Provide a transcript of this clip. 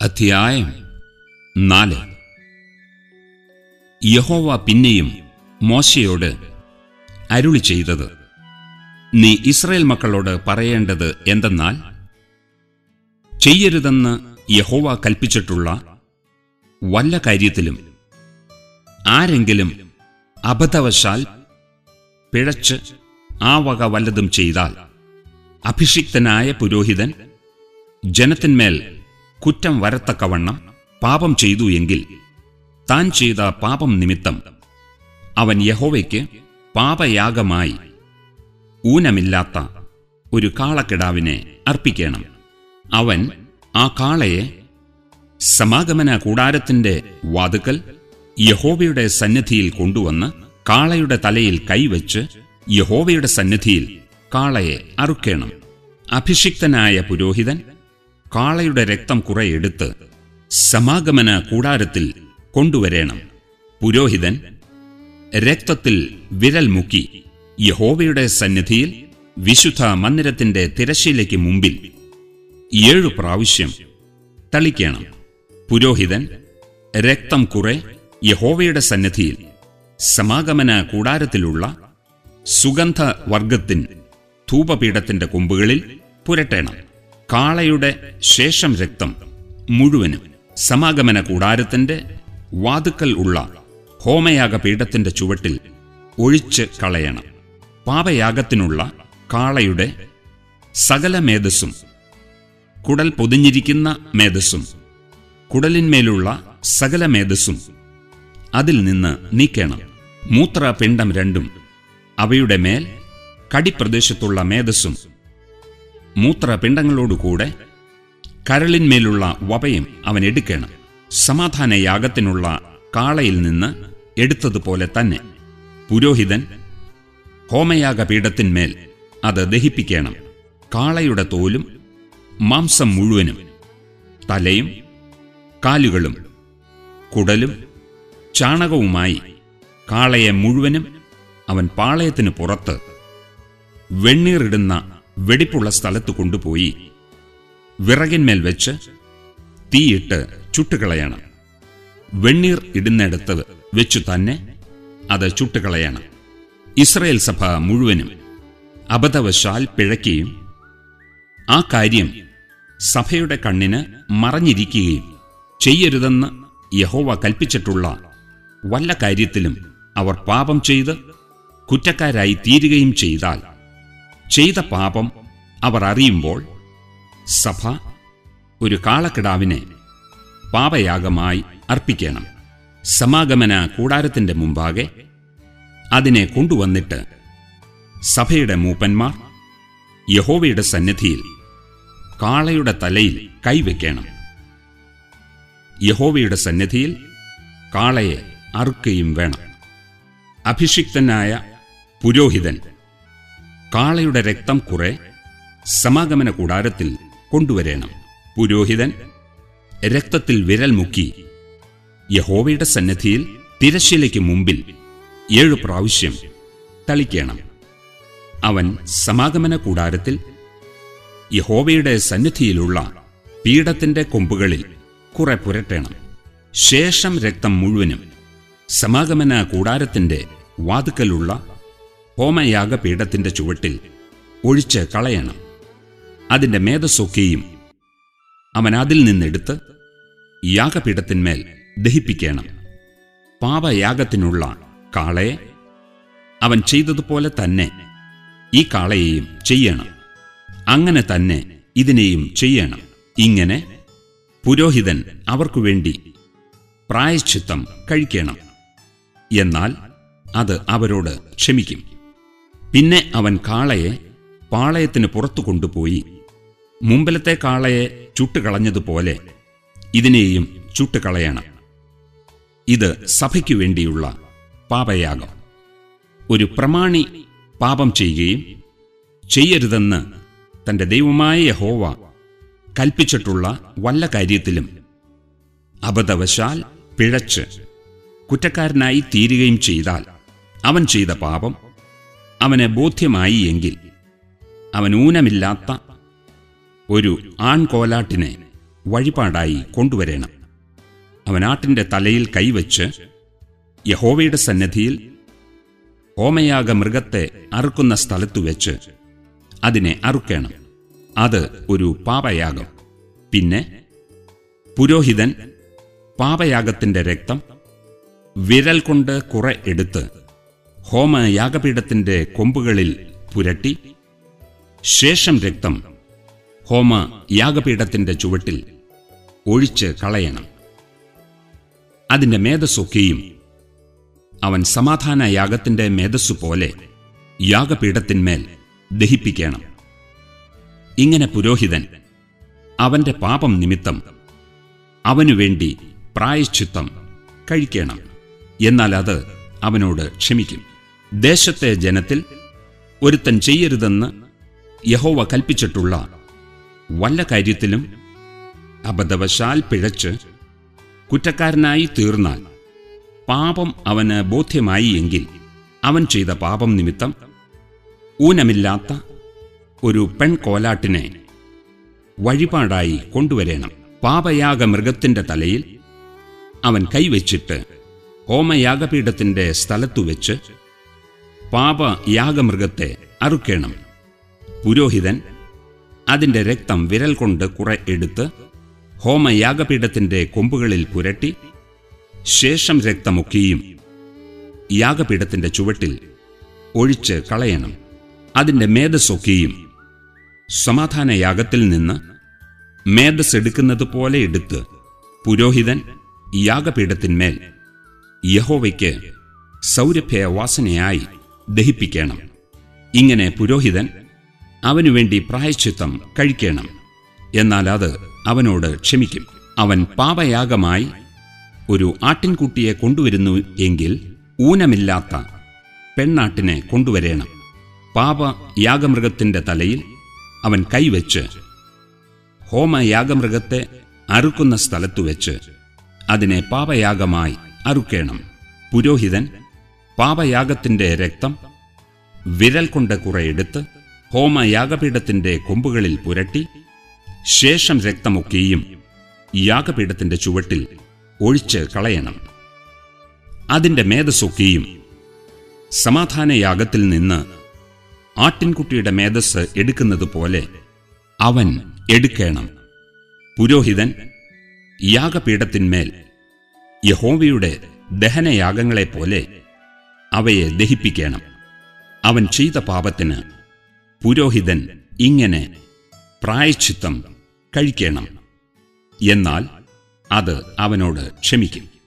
അധ്യായം നാല് യഹോവ പിന്നെയും മോശയോട് അരുളി ചെയ്തത് നീ ഇസ്രായേൽ മക്കളോട് പറയേണ്ടത് എന്തെന്നാൽ ചെയ്യരുതെന്ന് യഹോവ കൽപ്പിച്ചിട്ടുള്ള വല്ല കാര്യത്തിലും ആരെങ്കിലും അബദ്ധവശാൽ പിഴച്ച് ആ വക വല്ലതും ചെയ്താൽ അഭിഷിക്തനായ പുരോഹിതൻ ജനത്തിന്മേൽ കുറ്റം വരത്തക്കവണ്ണം പാപം ചെയ്തു എങ്കിൽ താൻ ചെയ്ത പാപം നിമിത്തം അവൻ യഹോവയ്ക്ക് പാപയാഗമായി ഊനമില്ലാത്ത ഒരു കാളക്കിടാവിനെ അർപ്പിക്കണം അവൻ ആ കാളയെ സമാഗമന കൂടാരത്തിന്റെ വാതുക്കൽ യഹോവയുടെ സന്നിധിയിൽ കൊണ്ടുവന്ന് കാളയുടെ തലയിൽ കൈവച്ച് യഹോവയുടെ സന്നിധിയിൽ കാളയെ അറുക്കേണം അഭിഷിക്തനായ പുരോഹിതൻ കാളയുടെ രക്തം കുറെ എടുത്ത് സമാഗമന കൂടാരത്തിൽ കൊണ്ടുവരേണം പുരോഹിതൻ രക്തത്തിൽ വിരൽ മുക്കി യഹോവയുടെ സന്നിധിയിൽ വിശുദ്ധ മന്ദിരത്തിന്റെ തിരശ്ശീലയ്ക്ക് മുമ്പിൽ ഏഴു പ്രാവശ്യം തളിക്കണം പുരോഹിതൻ രക്തം കുറെ യഹോവയുടെ സന്നിധിയിൽ സമാഗമന കൂടാരത്തിലുള്ള സുഗന്ധവർഗത്തിൻ ധൂപപീഠത്തിന്റെ കൊമ്പുകളിൽ പുരട്ടേണം കാളയുടെ ശേഷം രക്തം മുഴുവനും സമാഗമന കൂടാരത്തിന്റെ വാതുക്കൽ ഉള്ള ഹോമയാഗ പീഠത്തിന്റെ ചുവട്ടിൽ ഒഴിച്ച് കളയണം പാപയാഗത്തിനുള്ള കാളയുടെ സകല മേധസ്സും കുടൽ പൊതിഞ്ഞിരിക്കുന്ന മേധസ്സും കുടലിന്മേലുള്ള സകല മേധസ്സും അതിൽ നിന്ന് നീക്കണം മൂത്രപിണ്ഡം രണ്ടും അവയുടെ മേൽ കടിപ്രദേശത്തുള്ള മേധസ്സും മൂത്രപിണ്ഡങ്ങളോടുകൂടെ കരളിന്മേലുള്ള വപയും അവൻ എടുക്കണം സമാധാന യാഗത്തിനുള്ള കാളയിൽ നിന്ന് എടുത്തതുപോലെ തന്നെ പുരോഹിതൻ ഹോമയാഗപീഠത്തിന്മേൽ അത് ദഹിപ്പിക്കണം കാളയുടെ തോലും മാംസം മുഴുവനും തലയും കാലുകളും കുടലും ചാണകവുമായി കാളയെ മുഴുവനും അവൻ പാളയത്തിന് പുറത്ത് വെണ്ണീറിടുന്ന വെടിപ്പുള്ള സ്ഥലത്ത് കൊണ്ടുപോയി വിറകിന്മേൽ വെച്ച് തീയിട്ട് ചുട്ടുകളയണം വെണ്ണീർ ഇടുന്നിടത്ത് വെച്ചു തന്നെ അത് ചുട്ടുകളയണം ഇസ്രയേൽ സഭ മുഴുവനും അബദ്ധവശാൽ പിഴയ്ക്കുകയും ആ കാര്യം സഭയുടെ കണ്ണിന് മറഞ്ഞിരിക്കുകയും ചെയ്യരുതെന്ന് യഹോവ കൽപ്പിച്ചിട്ടുള്ള വല്ല കാര്യത്തിലും അവർ പാപം ചെയ്ത് കുറ്റക്കാരായി തീരുകയും ചെയ്താൽ ചെയ്ത പാപം അവർ അറിയുമ്പോൾ സഭ ഒരു കാളക്കിടാവിനെ പാപയാഗമായി അർപ്പിക്കണം സമാഗമന കൂടാരത്തിന്റെ മുമ്പാകെ അതിനെ കൊണ്ടുവന്നിട്ട് സഭയുടെ മൂപ്പന്മാർ യഹോവയുടെ സന്നിധിയിൽ കാളയുടെ തലയിൽ കൈവയ്ക്കണം യഹോവയുടെ സന്നിധിയിൽ കാളയെ അറുക്കുകയും വേണം അഭിഷിക്തനായ പുരോഹിതൻ കാളയുടെ രക്തം കുറെ സമാഗമന കൂടാരത്തിൽ കൊണ്ടുവരേണം പുരോഹിതൻ രക്തത്തിൽ വിരൽ മുക്കി യഹോവയുടെ സന്നിധിയിൽ തിരശ്ശീലയ്ക്ക് മുമ്പിൽ ഏഴു പ്രാവശ്യം തളിക്കണം അവൻ സമാഗമന കൂടാരത്തിൽ യഹോവയുടെ സന്നിധിയിലുള്ള പീഠത്തിന്റെ കൊമ്പുകളിൽ കുറെ പുരട്ടണം ശേഷം രക്തം മുഴുവനും സമാഗമന കൂടാരത്തിന്റെ വാതുക്കലുള്ള ഹോമയാഗപീഠത്തിന്റെ ചുവട്ടിൽ ഒഴിച്ച് കളയണം അതിന്റെ മേധസ്സൊക്കെയും അവൻ അതിൽ നിന്നെടുത്ത് യാഗപീഠത്തിന്മേൽ ദഹിപ്പിക്കണം പാപയാഗത്തിനുള്ള കാളയെ അവൻ ചെയ്തതുപോലെ തന്നെ ഈ കാളയെയും ചെയ്യണം അങ്ങനെ തന്നെ ഇതിനെയും ചെയ്യണം ഇങ്ങനെ പുരോഹിതൻ അവർക്കു വേണ്ടി പ്രായശ്ചിത്തം കഴിക്കണം എന്നാൽ അത് അവരോട് ക്ഷമിക്കും പിന്നെ അവൻ കാളയെ പാളയത്തിന് പുറത്തു കൊണ്ടുപോയി മുമ്പിലത്തെ കാളയെ ചുട്ടുകളഞ്ഞതുപോലെ ഇതിനെയും ചുട്ടുകളയണം ഇത് സഭയ്ക്കു വേണ്ടിയുള്ള പാപയാഗം ഒരു പ്രമാണി പാപം ചെയ്യുകയും ചെയ്യരുതെന്ന് തന്റെ ദൈവമായ യഹോവ കൽപ്പിച്ചിട്ടുള്ള വല്ല കാര്യത്തിലും അബദ്ധവശാൽ പിഴച്ച് കുറ്റക്കാരനായി തീരുകയും ചെയ്താൽ അവൻ ചെയ്ത പാപം അവന് ബോധ്യമായി എങ്കിൽ അവൻ ഊനമില്ലാത്ത ഒരു ആൺകോലാട്ടിനെ വഴിപാടായി കൊണ്ടുവരേണം അവൻ ആട്ടിന്റെ തലയിൽ കൈവച്ച് യഹോവയുടെ സന്നദ്ധിയിൽ ഹോമയാഗ മൃഗത്തെ അറുക്കുന്ന സ്ഥലത്തു വെച്ച് അതിനെ അറുക്കണം അത് ഒരു പാപയാഗം പിന്നെ പുരോഹിതൻ പാപയാഗത്തിന്റെ രക്തം വിരൽ കൊണ്ട് കുറെ എടുത്ത് ഹോമയാഗപീഠത്തിന്റെ കൊമ്പുകളിൽ പുരട്ടി ശേഷം രക്തം ഹോമ യാഗപീഠത്തിന്റെ ചുവട്ടിൽ ഒഴിച്ച് കളയണം അതിന്റെ മേധസ്സൊക്കെയും അവൻ സമാധാന യാഗത്തിന്റെ മേധസ്സു പോലെ യാഗപീഠത്തിന്മേൽ ദഹിപ്പിക്കണം ഇങ്ങനെ പുരോഹിതൻ അവന്റെ പാപം നിമിത്തം അവനുവേണ്ടി പ്രായശ്ചിത്തം കഴിക്കണം എന്നാൽ അത് അവനോട് ക്ഷമിക്കും ദേശത്തെ ജനത്തിൽ ഒരുത്തൻ ചെയ്യരുതെന്ന് യഹോവ കൽപ്പിച്ചിട്ടുള്ള വല്ല കാര്യത്തിലും അബദ്ധവശാൽ പിഴച്ച് കുറ്റക്കാരനായി തീർന്നാൽ പാപം അവന് ബോധ്യമായി എങ്കിൽ അവൻ ചെയ്ത പാപം നിമിത്തം ഊനമില്ലാത്ത ഒരു പെൺകോലാട്ടിനെ വഴിപാടായി കൊണ്ടുവരേണം പാപയാഗ മൃഗത്തിന്റെ തലയിൽ അവൻ കൈവച്ചിട്ട് ഹോമയാഗപീഠത്തിന്റെ സ്ഥലത്തു വെച്ച് പാപയാഗമൃഗത്തെ അറുക്കേണം പുരോഹിതൻ അതിന്റെ രക്തം വിരൽ കൊണ്ട് കുറെ എടുത്ത് ഹോമയാഗപീഠത്തിന്റെ കൊമ്പുകളിൽ പുരട്ടി ശേഷം രക്തമൊക്കെയും യാഗപീഠത്തിന്റെ ചുവട്ടിൽ ഒഴിച്ച് കളയണം അതിന്റെ മേധസ്സൊക്കെയും സമാധാനയാഗത്തിൽ നിന്ന് മേധസ് എടുക്കുന്നത് പോലെ എടുത്ത് പുരോഹിതൻ യാഗപീഠത്തിന്മേൽ യഹോവയ്ക്ക് സൗരഭ്യവാസനയായി ദഹിപ്പിക്കണം ഇങ്ങനെ പുരോഹിതൻ അവനുവേണ്ടി പ്രായശ്ചിത്തം കഴിക്കണം എന്നാൽ അത് അവനോട് ക്ഷമിക്കും അവൻ പാപയാഗമായി ഒരു ആട്ടിൻകുട്ടിയെ കൊണ്ടുവരുന്നു എങ്കിൽ ഊനമില്ലാത്ത പെണ്ണാട്ടിനെ കൊണ്ടുവരേണം പാപയാഗമൃഗത്തിന്റെ തലയിൽ അവൻ കൈവച്ച് ഹോമയാഗമൃഗത്തെ അറുക്കുന്ന സ്ഥലത്തു വെച്ച് അതിനെ പാപയാഗമായി അറുക്കേണം പുരോഹിതൻ പാപയാഗത്തിന്റെ രക്തം വിരൽ കൊണ്ട് കുറെ എടുത്ത് ഹോമയാഗപീഠത്തിന്റെ കൊമ്പുകളിൽ പുരട്ടി ശേഷം രക്തമൊക്കെയും യാഗപീഠത്തിന്റെ ചുവട്ടിൽ ഒഴിച്ച് കളയണം അതിന്റെ മേധസ്സൊക്കെയും സമാധാനയാഗത്തിൽ നിന്ന് ആട്ടിൻകുട്ടിയുടെ മേധസ് എടുക്കുന്നത് പോലെ അവൻ എടുക്കണം പുരോഹിതൻ യാഗപീഠത്തിന്മേൽ യഹോവയുടെ ദഹനയാഗങ്ങളെപ്പോലെ അവയെ ദഹിപ്പിക്കണം അവൻ ചെയ്ത പാപത്തിന് പുരോഹിതൻ ഇങ്ങനെ പ്രായശ്ചിത്തം കഴിക്കണം എന്നാൽ അത് അവനോട് ക്ഷമിക്കും